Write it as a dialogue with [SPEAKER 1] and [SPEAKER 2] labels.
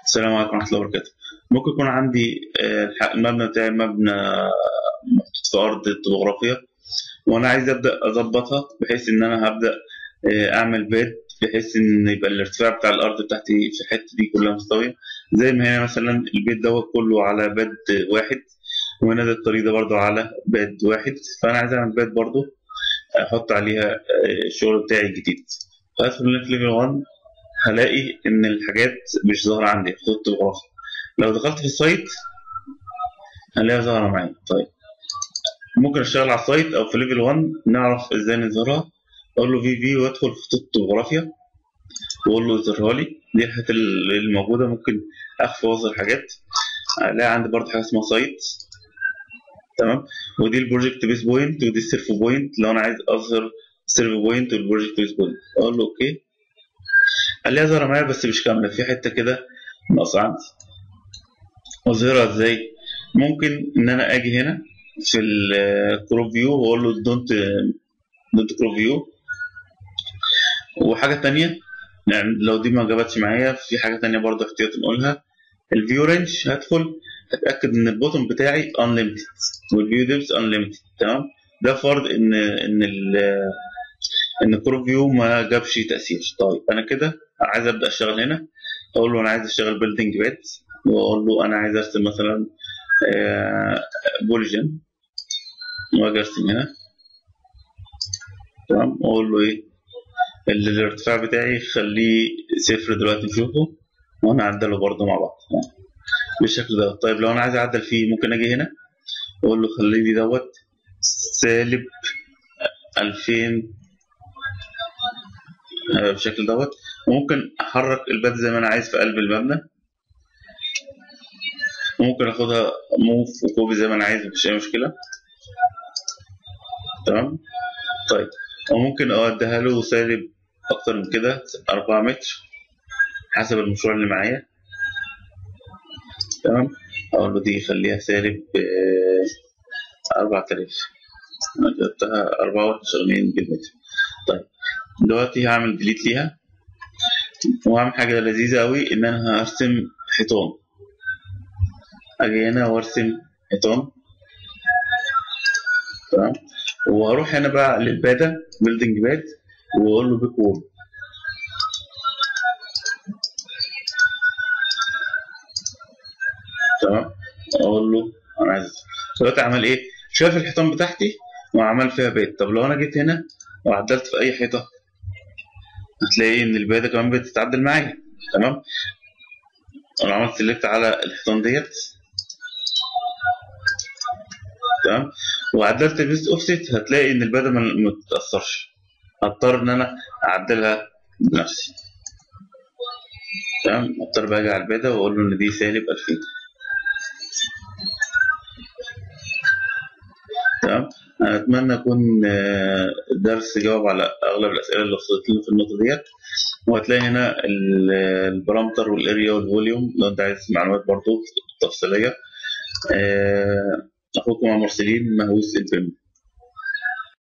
[SPEAKER 1] السلام عليكم ورحمة الله وبركاته ممكن يكون عندي آه، الح- المبنى بتاعي مبنى محطوط في أرض طبوغرافية وأنا عايز أبدأ أظبطها بحيث إن أنا هبدأ آه، أعمل بيت بحيث إن يبقى الارتفاع بتاع الأرض بتاعتي في الحتة دي كلها مستوية زي ما هنا مثلا البيت دوت كله على بيت واحد وهنا ده الطريق ده برضو على بيت واحد فأنا عايز أعمل بيت برضو أحط عليها آه، الشغل بتاعي الجديد فأدخل هنا في ليفل 1 هلاقي ان الحاجات مش ظاهره عندي خطوط الغرفه لو دخلت في السايت هلاقيها ظاهره معايا طيب ممكن اشتغل على السايت او في ليفل 1 نعرف ازاي نظهرها اقول له في في وادخل في خطوط الجغرافيا واقول له اظهرها لي دي الحاجات اللي الموجوده ممكن اخفي واظهر حاجات هلاقي عندي برضه حاجه اسمها سايت تمام ودي البروجكت بيس بوينت ودي السيرف بوينت لو انا عايز اظهر السيرف بوينت والبروجكت بيس بوينت اقول له اوكي قال لي ظهر معايا بس مش كامله في حته كده ناقصه عندي اظهرها ازاي ممكن ان انا اجي هنا في الكروب فيو واقول له دونت دونت كروب فيو وحاجه تانية يعني لو دي ما جابتش معايا في حاجه تانية برضه احتياط نقولها الفيو رينج هدخل اتاكد ان البوتن بتاعي انليمتد والفيو ديبس انليمتد تمام ده فرض ان ان ال ان الكروب فيو ما جابش تاثير طيب انا كده عايز ابدا اشتغل هنا اقول له انا عايز اشتغل بيلدينج بيت واقول له انا عايز ارسم مثلا بوليجن واجي ارسم هنا تمام واقول له ايه ال- الارتفاع بتاعي خليه صفر دلوقتي نشوفه وانا اعدله برضه مع بعض بالشكل ده طيب لو انا عايز اعدل فيه ممكن اجي هنا واقول له خلي لي دوت سالب 2000 آه، بالشكل دوت وممكن احرك الباب زي ما انا عايز في قلب المبنى وممكن اخدها موف وكوبي زي ما انا عايز مفيش اي مشكله تمام طيب وممكن اوديها له سالب اكتر من كده 4 متر حسب المشروع اللي معايا تمام اقول له دي خليها سالب آه، 4000 انا جبتها 4 واحنا شغالين بالمتر طيب دلوقتي هعمل ديليت ليها وهعمل حاجة لذيذة أوي إن أنا هرسم حيطان أجي هنا وأرسم حيطان تمام وهروح هنا بقى للبادا بيلدينج باد وأقول له بيك وول تمام أقول له أنا عايز دلوقتي عمل إيه؟ شاف الحيطان بتاعتي وعمل فيها بيت طب لو أنا جيت هنا وعدلت في أي حيطة هتلاقي ان الباقي ده كمان بتتعدل معايا تمام انا عملت سيلكت على الحيطان ديت تمام وعدلت البيست اوفست هتلاقي ان الباقي ما ما تتاثرش هضطر ان انا اعدلها بنفسي تمام هضطر بقى اجي على الباقي واقول له ان دي سالب 2000 تمام أنا أتمنى أكون آه، الدرس جاوب على أغلب الأسئلة اللي وصلت لنا في النقطة ديت وهتلاقي هنا ال- البارامتر والاريا والفوليوم لو أنت عايز معلومات برضو تفصيلية آه، أخوكم عمر سليم مهووس البيم